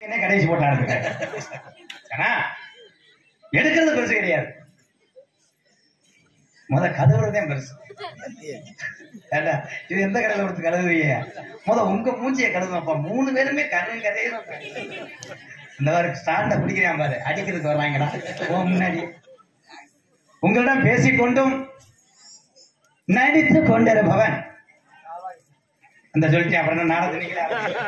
என்ன கடைசி போட்டாரு ஏன்னா எடுக்கிறது பெருசு கிடையாது முத கதவுறதே பெருசு ஏண்டா, இது எந்த கடையில கொடுத்து கழுவுவீங்க முத உங்க மூஞ்சிய கழுவுப்பா மூணு பேருமே கண்ணு கதையும் இந்த மாதிரி ஸ்டாண்ட பிடிக்கிறான் பாரு அடிக்கிறதுக்கு வர்றாங்கடா ஓ முன்னாடி உங்களிடம் பேசிக்கொண்டும் நடித்து கொண்டிருப்பவன் அந்த சொல்லிட்டேன் அப்புறம் என்ன நாடகம் நீங்களே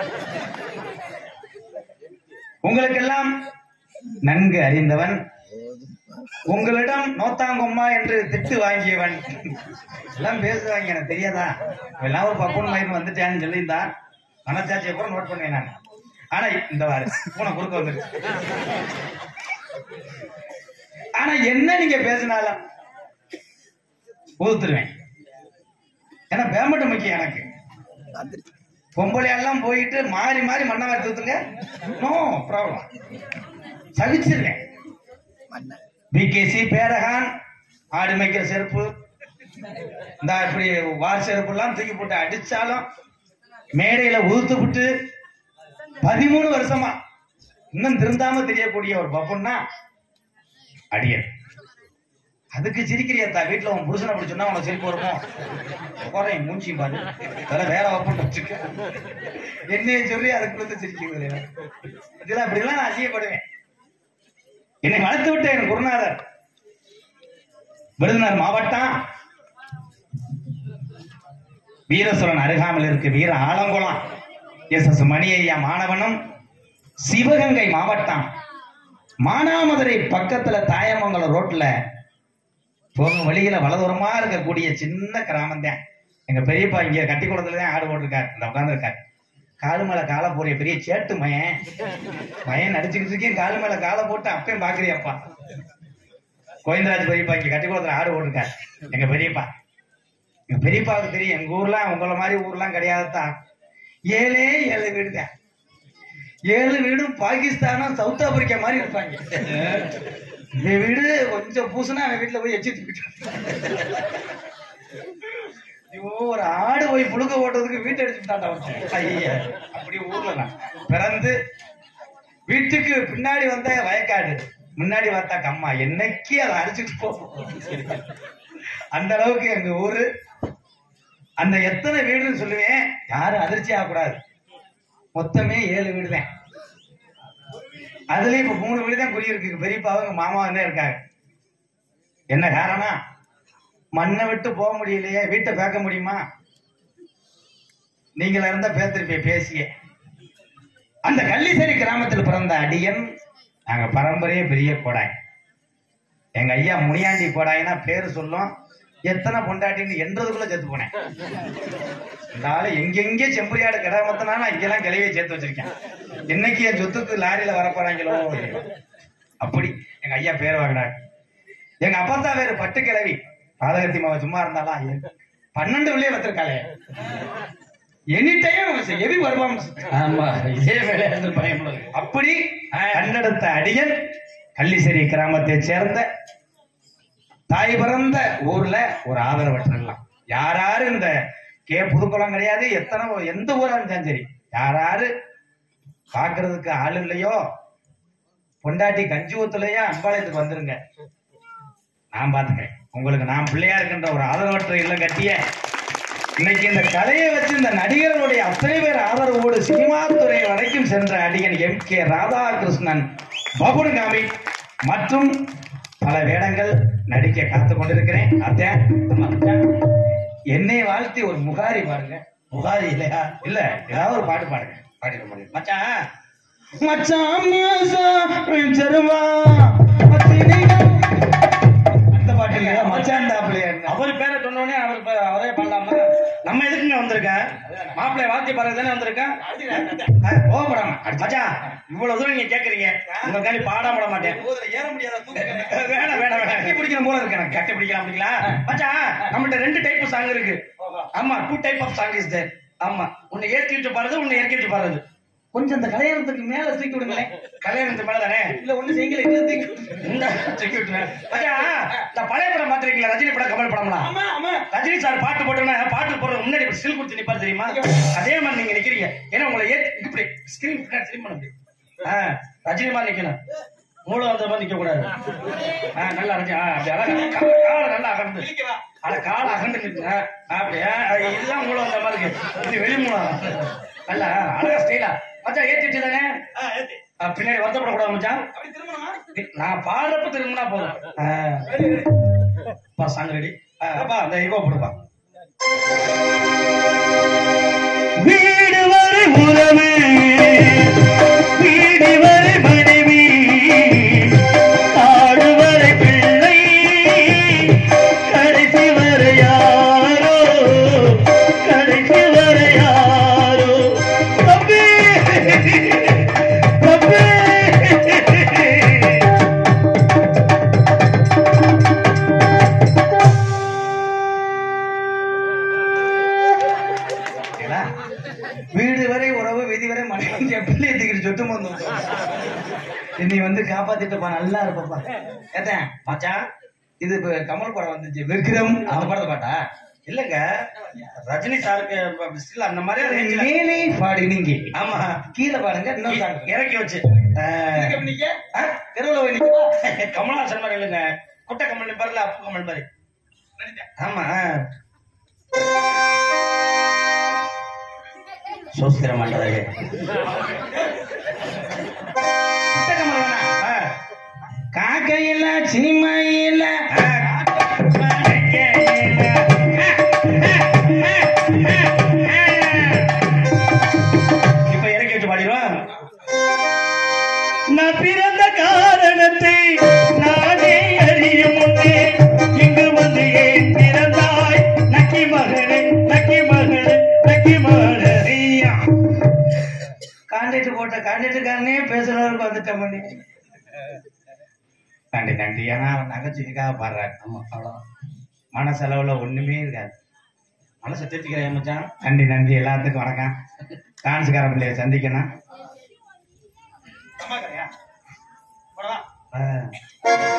உங்களுக்கெல்லாம் நன்கு அறிந்தவன் உங்களிடம் நோத்தாங்கம்மா என்று திட்டு வாங்கியவன் எல்லாம் பேசுவாங்க எனக்கு தெரியாதா எல்லாம் ஒரு பப்புன் மயிர் வந்துட்டேன்னு சொல்லியிருந்தான் மனசாட்சியை கூட நோட் பண்ணுவேன் நான் ஆனா இந்த வாரு பூனை குறுக்க வந்துருச்சு ஆனா என்ன நீங்க பேசினாலும் ஊத்துருவேன் ஏன்னா பேமெண்ட் முக்கியம் எனக்கு பொம்பளை எல்லாம் போயிட்டு மாறி மாறி மண்ணை மாறி தூத்துங்க நோ ப்ராப்ளம் சகிச்சிருக்கேன் பிகேசி பேரகான் ஆடு மேய்க்கிற செருப்பு இந்த இப்படி வார் செருப்பு எல்லாம் தூக்கி போட்டு அடிச்சாலும் மேடையில உதுத்து விட்டு பதிமூணு வருஷமா இன்னும் திருந்தாம தெரியக்கூடிய ஒரு பப்புன்னா அடியன் அதுக்கு சிரிக்கிறியத்தா வீட்டுல உன் புருஷனை அப்படி சொன்னா உனக்கு சிரிப்பு வருமோ குறையும் மூஞ்சி பாரு அதெல்லாம் வேற வப்பு வச்சுக்க என்னைய சொல்லி அதுக்கு வந்து சிரிக்கிறது இதெல்லாம் அப்படிலாம் நான் அசியப்படுவேன் என்னை வளர்த்து விட்ட என் குருநாதர் விருதுநகர் மாவட்டம் வீரசுரன் அருகாமல் இருக்கு வீர ஆலங்குளம் எஸ் எஸ் மணி ஐயா மாணவனும் சிவகங்கை மாவட்டம் மானாமதுரை பக்கத்துல தாயமங்கலம் ரோட்ல போகும் வழியில வலதுரமா இருக்கக்கூடிய சின்ன கிராமம் தான் எங்க பெரியப்பா இங்க கட்டிக்குளத்துல தான் ஆடு போட்டிருக்காரு இந்த உட்காந்துருக்காரு காலு மேல காலை போறிய பெரிய சேட்டு மயன் மயன் நடிச்சுக்கிட்டு இருக்கேன் காலு மேல காலை போட்டு அப்பயும் பாக்குறியப்பா கோவிந்தராஜ் பெரியப்பா இங்க கட்டிக்குளத்துல ஆடு போட்டிருக்காரு எங்க பெரியப்பா எங்க பெரியப்பாவுக்கு தெரியும் எங்க ஊர்லாம் உங்கள மாதிரி ஊர்லாம் கிடையாதுதான் ஏழே ஏழு வீடு தான் ஏழு வீடும் பாகிஸ்தானும் சவுத் ஆப்பிரிக்கா மாதிரி இருப்பாங்க இவன் வீடு கொஞ்சம் பூசுனா அவன் வீட்டுல போய் எச்சி தூக்கிட்டான் ஐயோ ஒரு ஆடு போய் புழுக்க ஓட்டுறதுக்கு வீட்டை அடிச்சுட்டான்டா ஒருத்தன். ஐய அப்படி ஊர்ல நான் பிறந்து வீட்டுக்கு பின்னாடி வந்த வயக்காடு முன்னாடி பார்த்தா கம்மா என்னைக்கு அதை அடிச்சுட்டு போகும் அந்த அளவுக்கு எங்க ஊரு அந்த எத்தனை வீடுன்னு சொல்லுவேன் யாரும் அதிர்ச்சி ஆகக்கூடாது மொத்தமே ஏழு வீடு தான் அதுலயும் இப்ப மூணு வீடு தான் குடியிருக்கு பெரியப்பாவும் எங்க மாமாவும் தான் இருக்காங்க என்ன காரணம் மண்ணை விட்டு போக முடியலையே வீட்டை பேக்க முடியுமா நீங்களா இருந்தா பேத்திருப்பே பேசிய அந்த கள்ளிசேரி கிராமத்தில் பிறந்த அடியன் நாங்க பரம்பரையே பெரிய கோடாய் எங்க ஐயா முனியாண்டி கோடாய்னா பேரு சொல்லும் எத்தனை பொண்டாட்டின்னு என்றதுக்குள்ள செத்து போனேன் இந்த ஆளு எங்கெங்கே செம்பரியாடு கிடாமத்தினா நான் இங்கெல்லாம் கிளையே சேர்த்து வச்சிருக்கேன் என்னைக்கு என் சொத்துக்கு லாரியில வரப்போறாங்களோ அப்படி எங்க ஐயா பேர் வாங்கினார் எங்க அப்பா தான் வேறு பட்டு கிளவி பாதகத்தி மாவ சும்மா இருந்தாலாம் ஐயா, பன்னெண்டு உள்ளே வச்சிருக்காளே எனி டைம் எவி வருவான் ஆமா இதே வேலையா இருந்து பயம் அப்படி கண்டெடுத்த அடியன் கள்ளிசேரி கிராமத்தை சேர்ந்த தாய் பிறந்த ஊர்ல ஒரு ஆதரவற்றலாம் யாராரு இந்த கே புதுக்குளம் கிடையாது எத்தனை ஊ- எந்த ஊரா இருந்தாலும் சரி யாராரு பாக்குறதுக்கு ஆள் இல்லையோ பொண்டாட்டி கஞ்சி ஊத்துலையா அம்பாளையத்துக்கு வந்துருங்க நான் பாத்துக்கிறேன் உங்களுக்கு நான் பிள்ளையா இருக்கின்ற ஒரு ஆதரவற்ற இல்லம் கட்டிய இன்னைக்கு இந்த கலையை வச்சு இந்த நடிகர்களுடைய அத்தனை பேர் ஆதரவோடு சினிமா துறை வரைக்கும் சென்ற அடிகன் எம் கே ராதாகிருஷ்ணன் பபுன்காமி மற்றும் பல வேடங்கள் நடிக்க காத்து கொண்டிருக்கிறேன் அத்தேன் ஆமா, அத்தேன். என்னை வாழ்த்தி ஒரு முகாரி பாருங்க முகாரி இல்லையா இல்ல ஏதாவது ஒரு பாட்டு பாடுங்க பாடிட முடியும் மச்சான் மச்சான் மியாசம் செருவா மத்தினிடம். அந்த பாட்டு இல்லையா மச்சான் தாப்பிள்ளையா அவர் பேரை சொன்னோடனே அவர் பே- அவரே பண்ணலாமா நம்ம எதுக்குங்க வந்திருக்கேன் மாப்பிள்ளை வாழ்த்தி பாருங்க தானே வந்திருக்கேன் கோபப்படாம மச்சான் இவ்வளவு தூரம் நீங்க கேக்குறீங்க உங்களுக்காண்டி பாடாம விட மாட்டேன் ஊதுல ஏற முடியாத தூக்கம் வேணாம் வேணாம் வேணாம் கட்டி பிடிக்கிற போல இருக்கு எனக்கு கட்டி பிடிக்கலாம் அப்படிங்களா மச்சான் நம்மள்ட்ட ரெண்டு டைப் சாங் இருக்கு ஆமா two type of song is there ஆமா ஒன்னு ஏற்றி வச்சு பாடுறது ஒன்னு இறக்கி வச்சு பாடுறது கொஞ்சம் அந்த கல்யாணத்துக்கு மேல தூக்கி விடுங்களேன் கல்யாணத்துக்கு மேல தானே இல்ல ஒண்ணு செய்யல இல்ல தூக்கி விடுங்க. இந்த தூக்கி விட்டுறேன். மச்சான் இந்த பழைய படம் பாத்திருக்கீங்களா ரஜினி படம் கமல் படம்லாம் ஆமா ஆமா ரஜினி சார் பாட்டு போட்டோம்னா பாட்டு போடுறது முன்னாடி இப்படி ஸ்டில் கொடுத்து நிப்பாரு தெரியுமா அதே மாதிரி நீங்க நிக்கிறீங்க ஏன்னா உங்களை ஏத்து இப்படி ஸ்கிரீன் பின்னாடி திரும்பி பண்ண முடியும் ஆ, ரஜினி மாதிரி நிக்கணும் மூளை வந்த மாதிரி நிக்க கூடாது ஆ, நல்லா ரஜினி ஆ, அப்படி அழகா கா- காலை நல்லா அகண்டு அட காலை அகண்டு நிற்குங்க அப்படியா அது இதுதான் மூளை வந்த மாதிரி இருக்கு இது வெளி மூலம் நல்லா அழகா ஸ்டைலா மச்சான் ஏத்தி வச்சு தானே பின்னாடி வருத்தப்படக்கூடாது மச்சான் நான் பாடுறப்ப திரும்பினா போதும் ஆ. பா சாங் ரெடி அப்பா அந்த இகோ போடுப்பா வீடு வரை உறவு வீடு வரை மனைவி காடு வரை பிள்ளை கடைசி வரை யாரோ கடைசி வரை யாரோ தம்பி தம்பி ஓகேங்களா? வீடு வரை உறவு விதி வரை மனைவி எப்படி தூக்கிட்டு சொட்டு மந்து இன்னி வந்து காப்பாத்திட்டுப்பா நல்லா இருப்பப்பா ஏத்தேன் மச்சான் இது இப்ப கமல் படம் வந்துச்சு விக்ரம் அந்த படத்தை பாட்டா இல்லங்க ரஜினி சாருக்கு ஸ்டில் அந்த மாதிரி ரேஞ்சில் மேலே பாடினீங்க ஆமா கீழே பாடுங்க இன்னொரு பாடுங்க இறக்கி வச்சு ஆ, தெருவுல போய் நிக்க. கமலஹாசன் மாதிரி இல்லைங்க குட்டை கமல் பாருல அப்பு கமல் மாதிரி ஆமா சோசிக்கிற மாட்டதாக புத்தகம் வேணா. காக்கையில சினிமையில இப்ப இறக்கி வச்சு பாடிடுவான் நான் பிறந்த காரணத்தை நானே அறியும் முன்னே இங்கு வந்து ஏன் பிறந்தாய் நக்கி மகனே நக்கி மகனே நக்கி மகனே கான்ட்ராக்ட் போட்ட கான்ட்ராக்டுக்காரனே பேசுறவருக்கு வந்துட்டேன் பண்ணி நன்றி நன்றி ஏன்னா அவன் நகைச்சுவைக்காக பாடுறாரு ஆமா அவ்வளவுதான் மனசளவுல ஒண்ணுமே இருக்காது மனசை தேத்திக்கிறேன் மச்சான் நன்றி நன்றி எல்லாத்துக்கும் வணக்கம் டான்ஸ்கார பிள்ளைய சந்திக்கணும் ஆ.